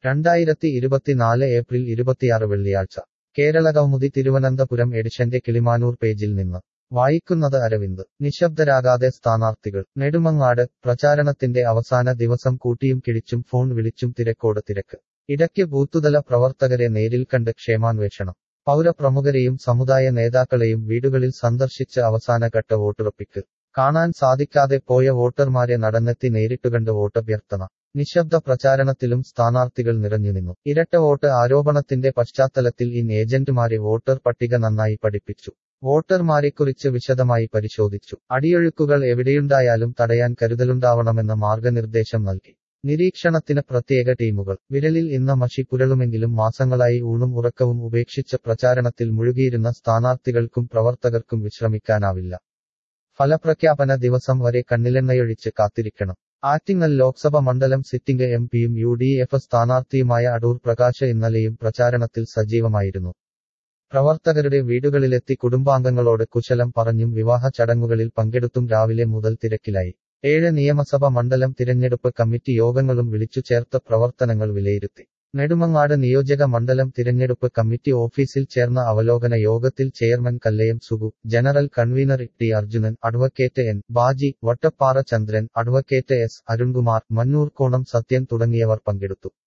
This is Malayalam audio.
രണ്ടായിരത്തി ഇരുപത്തിനാല് ഏപ്രിൽ ഇരുപത്തിയാറ് വെള്ളിയാഴ്ച കേരള കൗമുദി തിരുവനന്തപുരം എഡിഷന്റെ കിളിമാനൂർ പേജിൽ നിന്ന് വായിക്കുന്നത് അരവിന്ദ് നിശബ്ദരാകാതെ സ്ഥാനാർത്ഥികൾ നെടുമങ്ങാട് പ്രചാരണത്തിന്റെ അവസാന ദിവസം കൂട്ടിയും കിഴിച്ചും ഫോൺ വിളിച്ചും തിരക്കോട് തിരക്ക് ഇടയ്ക്ക് ബൂത്തുതല പ്രവർത്തകരെ നേരിൽ കണ്ട് ക്ഷേമാന്വേഷണം പൗരപ്രമുഖരെയും സമുദായ നേതാക്കളെയും വീടുകളിൽ സന്ദർശിച്ച് അവസാനഘട്ട വോട്ടുറപ്പിക്ക് കാണാൻ സാധിക്കാതെ പോയ വോട്ടർമാരെ നടന്നെത്തി നേരിട്ടുകണ്ട് വോട്ടഭ്യർത്ഥന നിശബ്ദ പ്രചാരണത്തിലും സ്ഥാനാർത്ഥികൾ നിറഞ്ഞുനിന്നു ഇരട്ട വോട്ട് ആരോപണത്തിന്റെ പശ്ചാത്തലത്തിൽ ഇൻ ഏജന്റുമാരെ വോട്ടർ പട്ടിക നന്നായി പഠിപ്പിച്ചു വോട്ടർമാരെക്കുറിച്ച് വിശദമായി പരിശോധിച്ചു അടിയൊഴുക്കുകൾ എവിടെയുണ്ടായാലും തടയാൻ കരുതലുണ്ടാവണമെന്ന മാർഗനിർദ്ദേശം നൽകി നിരീക്ഷണത്തിന് പ്രത്യേക ടീമുകൾ വിരലിൽ ഇന്ന മഷി പുരളുമെങ്കിലും മാസങ്ങളായി ഊണും ഉറക്കവും ഉപേക്ഷിച്ച പ്രചാരണത്തിൽ മുഴുകിയിരുന്ന സ്ഥാനാർത്ഥികൾക്കും പ്രവർത്തകർക്കും വിശ്രമിക്കാനാവില്ല ഫലപ്രഖ്യാപന ദിവസം വരെ കണ്ണിലെണ്ണയൊഴിച്ച് കാത്തിരിക്കണം ആറ്റിങ്ങൽ ലോക്സഭ മണ്ഡലം സിറ്റിംഗ് എം പിയും യു ഡി എഫ് സ്ഥാനാർത്ഥിയുമായ അടൂർ പ്രകാശ് ഇന്നലെയും പ്രചാരണത്തിൽ സജീവമായിരുന്നു പ്രവർത്തകരുടെ വീടുകളിലെത്തി കുടുംബാംഗങ്ങളോട് കുശലം പറഞ്ഞും വിവാഹ ചടങ്ങുകളിൽ പങ്കെടുത്തും രാവിലെ മുതൽ തിരക്കിലായി ഏഴ് നിയമസഭ മണ്ഡലം തിരഞ്ഞെടുപ്പ് കമ്മിറ്റി യോഗങ്ങളും വിളിച്ചു ചേർത്ത് പ്രവർത്തനങ്ങൾ വിലയിരുത്തി നെടുമങ്ങാട് നിയോജക മണ്ഡലം തിരഞ്ഞെടുപ്പ് കമ്മിറ്റി ഓഫീസിൽ ചേർന്ന അവലോകന യോഗത്തിൽ chairman Kallayam Sugu general convener T Arjunan advocate N Baji Vattappara Chandran advocate S Arunkumar Mannoorkonam Sathyan തുടങ്ങിയവർ പങ്കെടുത്തു